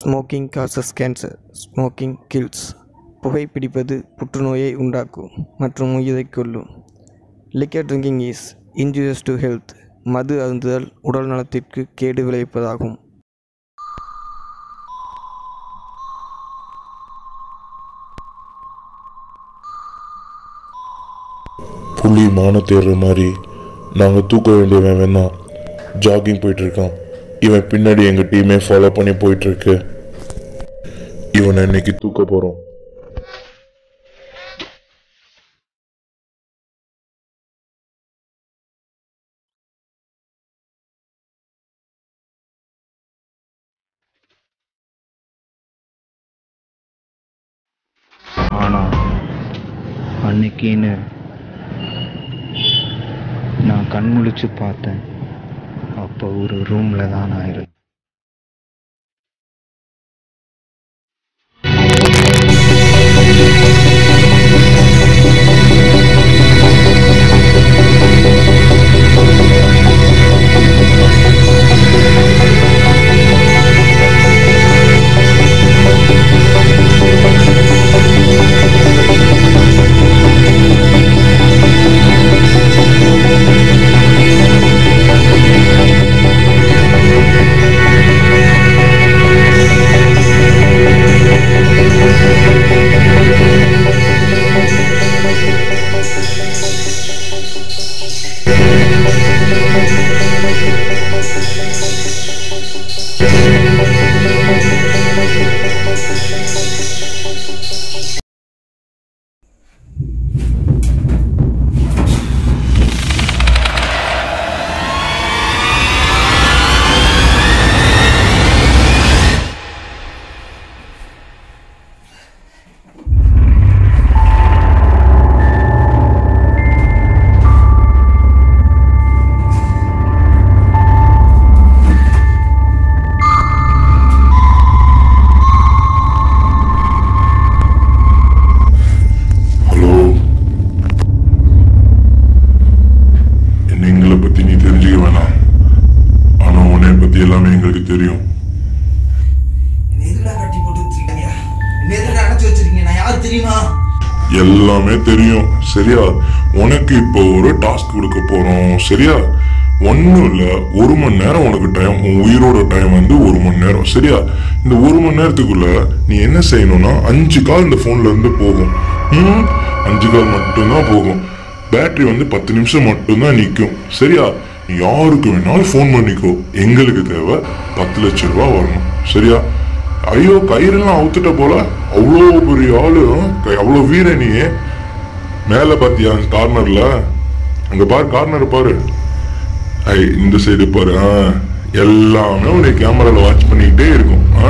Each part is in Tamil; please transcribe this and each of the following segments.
Smoking causes cancer smoking kills புகைப்பிடிப்பது புற்றுநோயை உண்டாக்கும் மற்றும் உயிரைக் கொல்லும் liquor drinking is injurious to health மது அருந்துதல் உடல் நலத்திற்கு கேடு விளைவிப்பதாகும் புலி மான தேடுற மாதிரி நாங்கள் தூக்க வேண்டியவன் வேணாம் ஜாகிங் போயிட்டு இருக்கான் இவன் பின்னாடி எங்கள் டீமே ஃபாலோ பண்ணி போயிட்டு இருக்கு இவனை இன்னைக்கு தூக்க போகிறோம் ஆனால் அன்னைக்கின்னு நான் கண் முழிச்சு பார்த்தேன் அப்போ ஒரு ரூமில் தான் நான் இருந்தேன் ஹலோ என்ன எங்களை பற்றி நீ தெரிஞ்சுக்க வேணாம் ஆனால் உன்னை பற்றி எல்லாமே எங்களுக்கு தெரியும் எதுக்குடா கட்டி போட்டு வச்சிருக்கீங்க என்ன எதுக்குடா அடைச்சு வச்சிருக்கீங்க நான் யார் தெரியுமா எல்லாமே தெரியும் சரியா உனக்கு இப்போ ஒரு டாஸ்க் கொடுக்க போறோம் சரியா ஒன்றும் இல்லை ஒரு மணி நேரம் உனக்கு டைம் உன் உயிரோட டைம் வந்து ஒரு மணி நேரம் சரியா இந்த ஒரு மணி நேரத்துக்குள்ள நீ என்ன செய்யணும்னா அஞ்சு கால் இந்த ஃபோன்ல இருந்து போகும் ம் அஞ்சு கால் மட்டும்தான் போகும் பேட்டரி வந்து பத்து நிமிஷம் மட்டும்தான் நிற்கும் சரியா நீ யாருக்கு வேணாலும் ஃபோன் பண்ணிக்கோ எங்களுக்கு தேவை பத்து லட்ச ரூபா வரணும் சரியா ஐயோ கயிறெல்லாம் அவுத்துட்ட போல அவ்வளோ பெரிய ஆளு க- அவ்வளோ வீர நீ மேல பாத்தியா கார்னர்ல அங்க பாரு கார்னர் பாரு ஐ இந்த சைடு பாரு ஆ. எல்லாமே உன்னை கேமரால வாட்ச் பண்ணிக்கிட்டே இருக்கும் ஆ?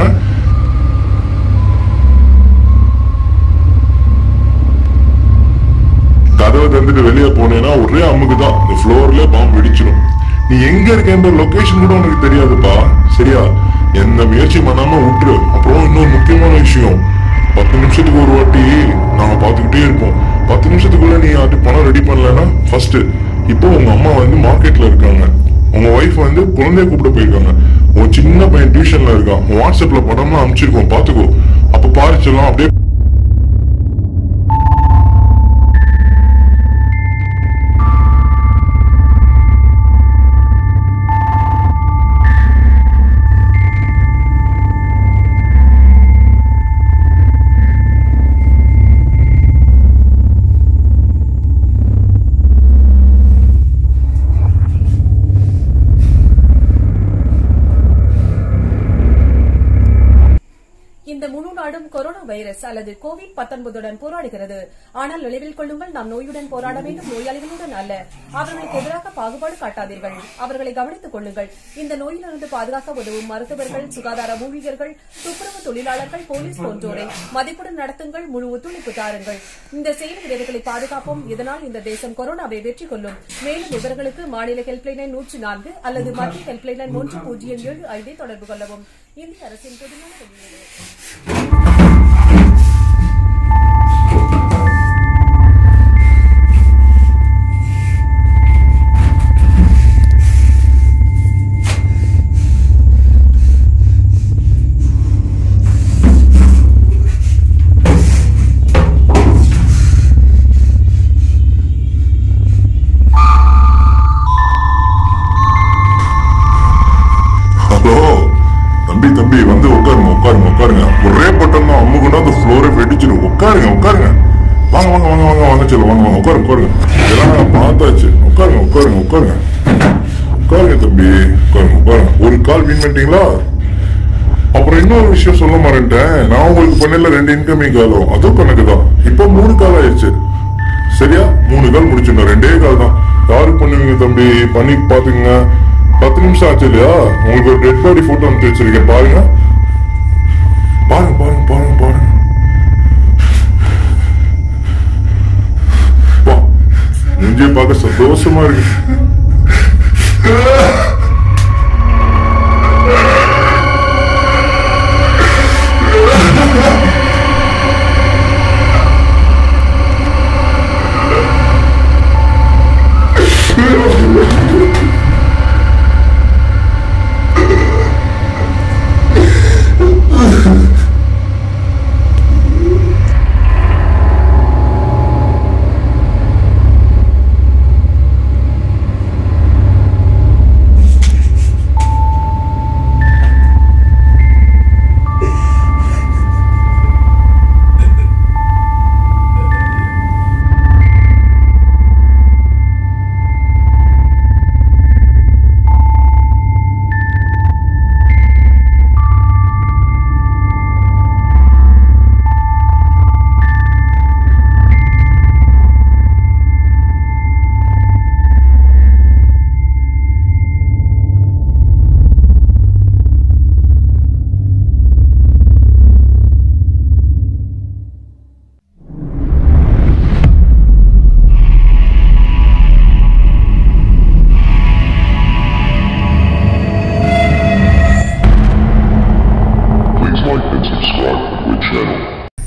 கதவை தந்துட்டு வெளியே போனேன்னா ஒரே அம்முக்கு தான் இந்த ஃப்ளோர்ல பாம்பு வெடிச்சிடும் நீ எங்க இருக்கேன்ற லொகேஷன் கூட உனக்கு தெரியாதுப்பா சரியா எந்த முயற்சி பண்ணாம விட்டுரு அப்புறம் இன்னொரு முக்கியமான விஷயம் பத்து நிமிஷத்துக்கு ஒரு வாட்டி நாங்க பாத்துக்கிட்டே இருப்போம் பத்து நிமிஷத்துக்குள்ள நீ அது பணம் ரெடி பண்ணலன்னா ஃபர்ஸ்ட் இப்போ உங்க அம்மா வந்து மார்க்கெட்ல இருக்காங்க உங்க ஒய்ஃப் வந்து குழந்தைய கூப்பிட போயிருக்காங்க உன் சின்ன பையன் டியூஷன்ல இருக்கான் உன் வாட்ஸ்அப்ல படம்லாம் அனுப்பிச்சிருக்கோம் பாத்துக்கோ அப்ப பாரு செல்லம் அப்படியே இந்த முழு நாடும் கொரோனா வைரஸ் அல்லது கோவிட் 19 போராடுகிறது ஆனால் நினைவில் கொள்ளுங்கள் நாம் நோயுடன் போராட வேண்டும் நோயாளிகளுடன் அல்ல அவர்களுக்கு எதிராக பாகுபாடு காட்டாதீர்கள் அவர்களை கவனித்துக் கொள்ளுங்கள் இந்த நோயிலிருந்து பாதுகாக்க உதவும் மருத்துவர்கள் சுகாதார ஊழியர்கள் துப்புரவு தொழிலாளர்கள் போலீஸ் போன்றோரை மதிப்புடன் நடத்துங்கள் முழு ஒத்துழைப்பு தாருங்கள் இந்த செயல் வீரர்களை பாதுகாப்போம் இதனால் இந்த தேசம் கொரோனாவை வெற்றி கொள்ளும் மேலும் விவரங்களுக்கு மாநில ஹெல்ப்லைன் நூற்றி நான்கு அல்லது மத்திய ஹெல்ப்லைன் ஒன்று பூஜ்ஜியம் ஏழு ஐந்தை தொடர்பு கொள்ளவும் இந்திய அரசின் பொதுவான வெளியீடு வெடிச்சிடும் உட்காருங்க உட்காருங்க வாங்க வாங்க வாங்க வாங்க வாங்க சொல்ல வாங்க வாங்க உட்காருங்க உட்காருங்க இதெல்லாம் நான் பார்த்தாச்சு உட்காருங்க உட்காருங்க உட்காருங்க உட்காருங்க தம்பி உட்காருங்க உட்காருங்க ஒரு கால் வின் பண்ணிட்டீங்களா அப்புறம் இன்னொரு விஷயம் சொல்ல மாட்டேன் நான் உங்களுக்கு பண்ணல ரெண்டு இன்கமிங் காலும் அதுவும் கணக்கு தான் இப்போ மூணு கால் ஆயிடுச்சு சரியா மூணு கால் முடிச்சிடணும் ரெண்டே கால் தான் யாருக்கு பண்ணுவீங்க தம்பி பண்ணி பாத்துங்க பத்து நிமிஷம் ஆச்சு இல்லையா உங்களுக்கு ஒரு டெட் பாடி போட்டோ அனுப்பிச்சு வச்சிருக்கேன் பாருங்க பாருங்க பாருங்க பாருங்க பாருங்க வா நெஞ்சே பார்க்க சந்தோஷமா இருக்கு Please like and subscribe to the channel.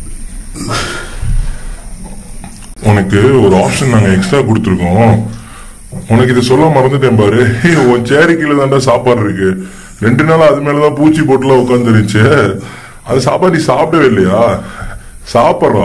உனக்கு ஒரு ஆப்ஷன் நாங்க எக்ஸ்ட்ரா கொடுத்துருக்கோம் உனக்கு இதை சொல்ல மறந்துட்டேன் பாரு ஏய், உன் சேரி கீழே தாண்டா சாப்பாடு இருக்கு ரெண்டு நாள் அது மேலதான் பூச்சி போட்டுலாம் உட்காந்துருந்துச்சு அது சாப்பாடு நீ சாப்பிடவே இல்லையா சாப்பிட்றா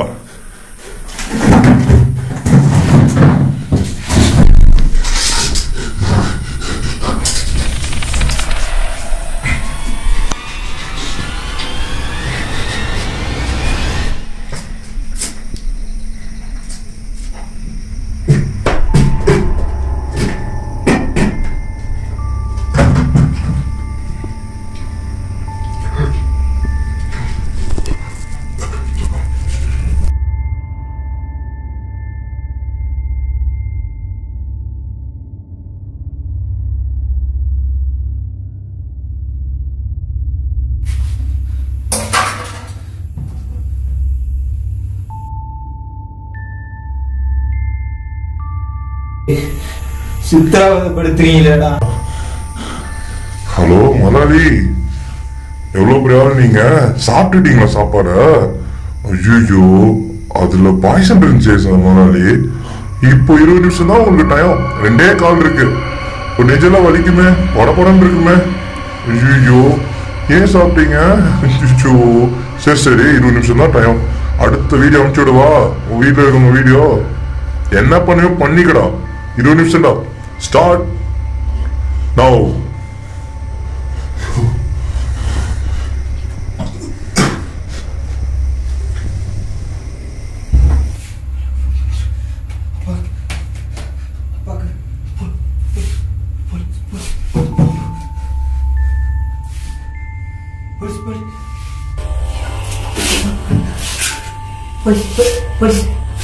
சித்திராவதப்படுத்துறீங்களேடா ஹலோ மலாலி எவ்வளவு பெரிய ஆளு நீங்க சாப்பிட்டுட்டீங்களா சாப்பாட ஐயோ அதுல பாய்சன் இருந்துச்சு சார் மலாலி இப்போ இருபது நிமிஷம் தான் உங்களுக்கு டைம் ரெண்டே கால் இருக்கு இப்போ நெஞ்செல்லாம் வலிக்குமே படப்படன்னு இருக்குமே ஐயோ ஏன் சாப்பிட்டீங்க ஐயோ சரி சரி இருபது நிமிஷம் தான் டைம் அடுத்த வீடியோ அனுப்பிச்சு விடவா உன் வீட்டில் இருக்க உங்க வீடியோ என்ன பண்ணியோ பண்ணிக்கடா இருபது நிமிஷம்டா start now police police police police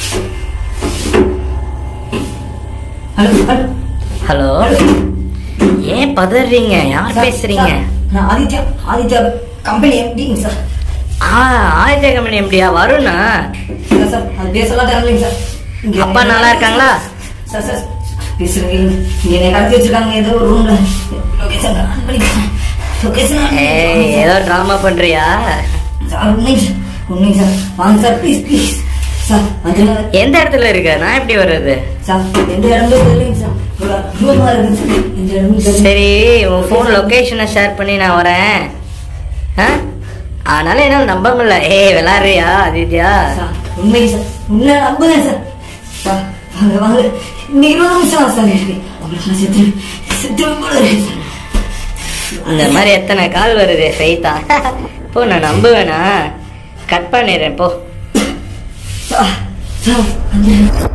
hello hello hello ஏன் பதறீங்க யார் பேசுறீங்க நான் ஆதித்யா ஆதித்யா கம்பெனி எம்டிங்க சார் ஆ ஆதித்ய கம்பெனி எப்படியா வருணா இல்லை சார் அது பேசலாம் தரலைங்க சார் இங்க அப்பா நல்லா இருக்காங்களா சார் சார் பேசுறீங்க இங்க என்னை கடத்தி வச்சிருக்காங்க ஏதோ ஒரு ரூம்ல லொகேஷன் ஆன் பண்ணிக்கிறேன் லொகேஷன் ஏய் ஏதோ டிராமா பண்றியா சார் உண்மைங்க சார் உண்மைங்க சார் வாங்க சார் ப்ளீஸ் ப்ளீஸ் சார் வந்து எந்த இடத்துல இருக்க நான் எப்படி வர்றது சார் எந்த இடமே தெரியலைங்க சார் ஒரு அற்புதமா இருக்குங்க சார் எந்த இடமும் தெரியல சரி உன் ஃபோன் லொகேஷனை ஷேர் பண்ணி நான் வரேன் ஆ ஆனாலும் என்னால் நம்ப முடியல ஏய் விளாடுறியா ஆதித்யா சார் உண்மைங்க சார் உண்மை நம்புறேன் சார் சார் வாங்க வாங்க இந்த இருபது நிமிஷம் தான் சார் இருக்கு உங்களுக்கு நான் செத்து செத்து போல இருக்கு சார் இந்த மாதிரி எத்தனை கால் வருது ஃபெய்தா போ நான் நம்புவேனா கட் பண்ணிடுறேன் போ சார் சார் அந்த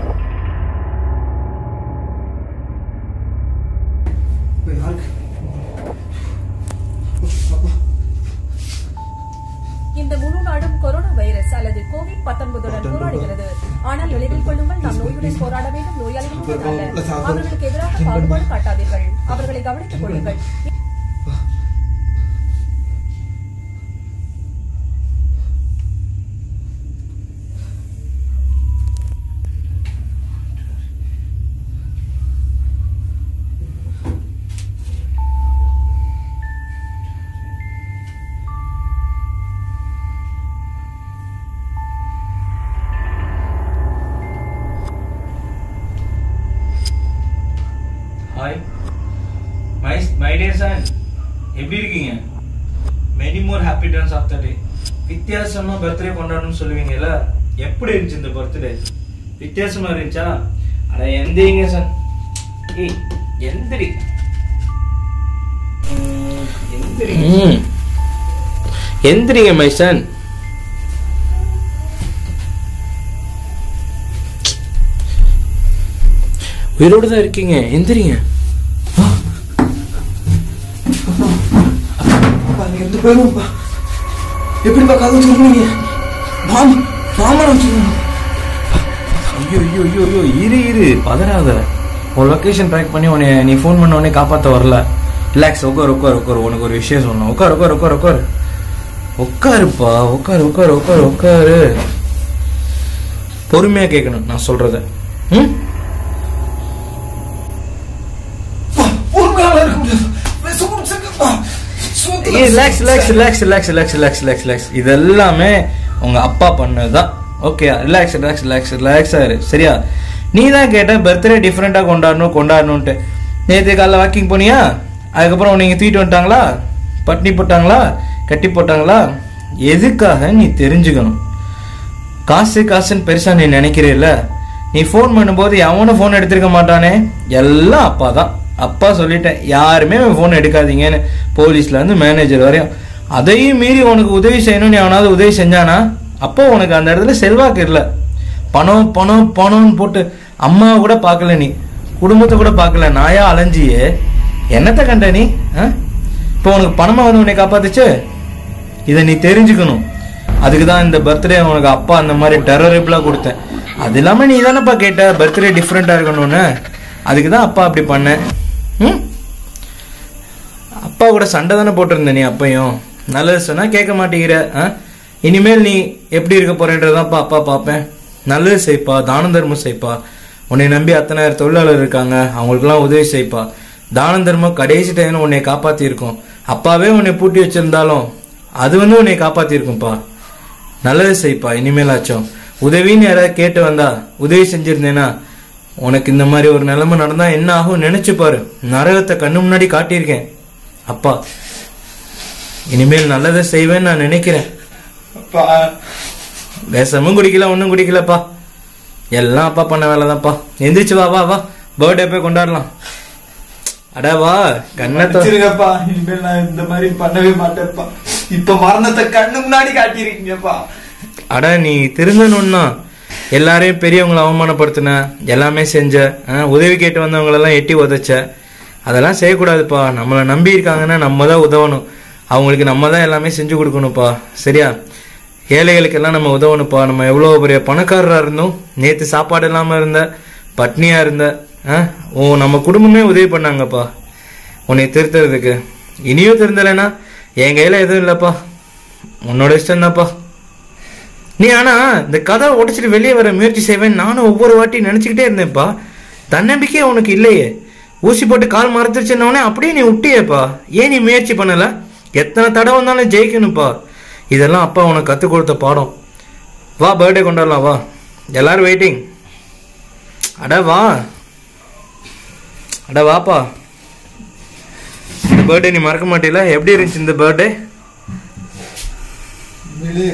இந்த முழு நாடும் கொரோனா வைரஸ் அல்லது கோவிட் பத்தொன்பதுடன் போராடுகிறது ஆனால் நினைவில் கொள்ளுங்கள் நாம் நோயுடன் போராட வேண்டும் நோயாளிகளுடன் அல்ல அவர்களுக்கு எதிராக பாகுபாடு காட்டாதீர்கள் அவர்களை கவனித்துக் கொள்ளுங்கள் hi my my dear son எப்படி இருக்கீங்க many more happy turns of the day வித்தியாசமா பர்த்டே கொண்டாடணும்னு சொல்லுவீங்கல்ல எப்படி இருந்துச்சு இந்த பர்த்டே வித்தியாசமா இருந்துச்சா அட எந்திரிங்க சன் ஏய் எந்திரி உம், எந்திரிங்க எந்திரிங்க மை சன் உயிரோடு தான் இருக்கீங்க எந்திரிங்க ரெண்டு பேரும் எப்படிப்பா கதை சொல்லுவீங்க மாமா மாமனை வச்சுக்கோங்க ஐயோ ஐயோ ஐயோ ஐயோ இரு இரு பதறாத உன் லொகேஷன் ட்ராக் பண்ணி உன்னை நீ ஃபோன் பண்ண உடனே காப்பாற்ற வரல ரிலாக்ஸ் உட்கார் உட்கார் உட்கார் உனக்கு ஒரு விஷயம் சொல்லணும் உட்கார் உட்கார் உட்கார் உட்கார் உட்காருப்பா உட்கார் உட்கார் உட்கார் உட்காரு பொறுமையா கேட்கணும் நான் சொல்றத ம் உண்மையால இருக்க முடியாது விஷம் குடிச்சிருக்கப்பா சோத்துல relax relax relax relax relax relax relax relax இது எல்லாமே உங்க அப்பா பண்ணதுதான் ஓகே ரிலாக்ஸ் ரிலாக்ஸ் ரிலாக்ஸ் ரிலாக்ஸா இரு சரியா நீ தான் கேட்ட பர்த்டே டிஃப்ரெண்டா கொண்டாடணும் கொண்டாடணும்ட்டு நேற்று காலைல வாக்கிங் போனியா அதுக்கப்புறம் நீங்க தூக்கிட்டு வந்துட்டாங்களா பட்னி போட்டாங்களா கட்டி போட்டாங்களா எதுக்காக நீ தெரிஞ்சுக்கணும் காசு காசுன்னு பெருசா நீ நினைக்கிறீல்ல நீ ஃபோன் பண்ணும்போது எவனும் ஃபோன் எடுத்திருக்க மாட்டானே எல்லாம் அப்பா தான் அப்பா சொல்லிட்டேன் யாருமே ஃபோன் எடுக்காதீங்கன்னு போலீஸ்ல இருந்து மேனேஜர் வரையும் அதையும் மீறி உனக்கு உதவி செய்யணும்னு எவனாவது உதவி செஞ்சானா அப்போ உனக்கு அந்த இடத்துல செல்வாக்கு இல்லை பணம் பணம் பணம்னு போட்டு அம்மாவை கூட பார்க்கல நீ குடும்பத்தை கூட பார்க்கல நாயா அலைஞ்சியே என்னத்த கண்ட நீ ஆ? இப்போ உனக்கு பணமா வந்து உன்னை காப்பாத்துச்சு இதை நீ தெரிஞ்சுக்கணும் அதுக்கு தான் இந்த பர்த்டே உனக்கு அப்பா அந்த மாதிரி டெரரிபிளா கொடுத்தேன் அது இல்லாம நீ தானேப்பா கேட்ட பர்த்டே டிஃப்ரெண்டா இருக்கணும்னு அதுக்கு தான் அப்பா அப்படி பண்ணேன் ம் அப்பா கூட சண்டை தானே போட்டிருந்த நீ அப்பையும் நல்லது சொன்னா கேட்க மாட்டேங்கிற ஆ? இனிமேல் நீ எப்படி இருக்க போறேன்றதான்ப்பா அப்பா பார்ப்பேன் நல்லது செய்ப்பா தான தர்மம் செய்ப்பா உன்னை நம்பி அத்தனாயிரம் தொழிலாளர் இருக்காங்க அவங்களுக்கெல்லாம் உதவி செய்ப்பா தான தர்மம் கடைசி டைம் உன்னை காப்பாத்தி இருக்கும் அப்பாவே உன்னை பூட்டி வச்சிருந்தாலும் அது வந்து உன்னை காப்பாத்தி இருக்கும்பா நல்லது செய்ப்பா இனிமேலாச்சும் உதவின்னு யாராவது கேட்டு வந்தா உதவி செஞ்சிருந்தேனா உனக்கு இந்த மாதிரி ஒரு நிலைமை நடந்தா என்ன ஆகும் நினைச்சு பாரு நரகத்தை கண்ணு முன்னாடி காட்டியிருக்கேன் அப்பா இனிமேல் நல்லதை செய்வேன்னு நான் நினைக்கிறேன் விஷமும் குடிக்கல ஒன்றும் குடிக்கலப்பா எல்லாம் அப்பா பண்ண வேலை தான்ப்பா எந்திரிச்சு வா வா வா பர்த்டே போய் கொண்டாடலாம் அட வா கண்ணத்தை வச்சிருங்கப்பா இனிமேல் நான் இந்த மாதிரி பண்ணவே மாட்டேன்ப்பா இப்ப மரணத்தை கண்ணு முன்னாடி காட்டியிருக்கீங்கப்பா அட நீ திருந்தணும்னா எல்லாரையும் பெரியவங்களை அவமானப்படுத்தின எல்லாமே செஞ்ச ஆ, உதவி கேட்டு வந்தவங்களெல்லாம் எட்டி உதைச்ச அதெல்லாம் செய்யக்கூடாதுப்பா நம்மளை நம்பி இருக்காங்கன்னா நம்ம தான் உதவணும் அவங்களுக்கு நம்ம தான் எல்லாமே செஞ்சு கொடுக்கணும்ப்பா சரியா ஏழைகளுக்கெல்லாம் நம்ம உதவணும்ப்பா நம்ம எவ்வளோ பெரிய பணக்காரராக இருந்தோம் நேற்று சாப்பாடு இல்லாமல் இருந்த பட்னியாக இருந்த ஆ ஓ நம்ம குடும்பமே உதவி பண்ணாங்கப்பா உன்னை திருத்துறதுக்கு இனியும் திருந்தலைன்னா என் கையில் எதுவும் இல்லைப்பா உன்னோட இஷ்டம் தான்ப்பா நீ ஆனா இந்த கதை உடைச்சிட்டு வெளியே வர முயற்சி செய்வேன் நானும் ஒவ்வொரு வாட்டி நினைச்சுக்கிட்டே இருந்தேன்ப்பா தன்னம்பிக்கையே உனக்கு இல்லையே ஊசி போட்டு கால் மறந்துருச்சுன்னொடனே அப்படியே நீ விட்டியேப்பா ஏன் நீ முயற்சி பண்ணல எத்தனை தடவை வந்தாலும் ஜெயிக்கணும்ப்பா இதெல்லாம் அப்பா உனக்கு கற்றுக் கொடுத்த பாடம் வா பர்த்டே கொண்டாடலாம் வா எல்லாரும் வெயிட்டிங் அட வா அட வாப்பா இந்த பர்த்டே நீ மறக்க மாட்டீல எப்படி இருந்துச்சு இந்த பர்த்டே உண்மையிலே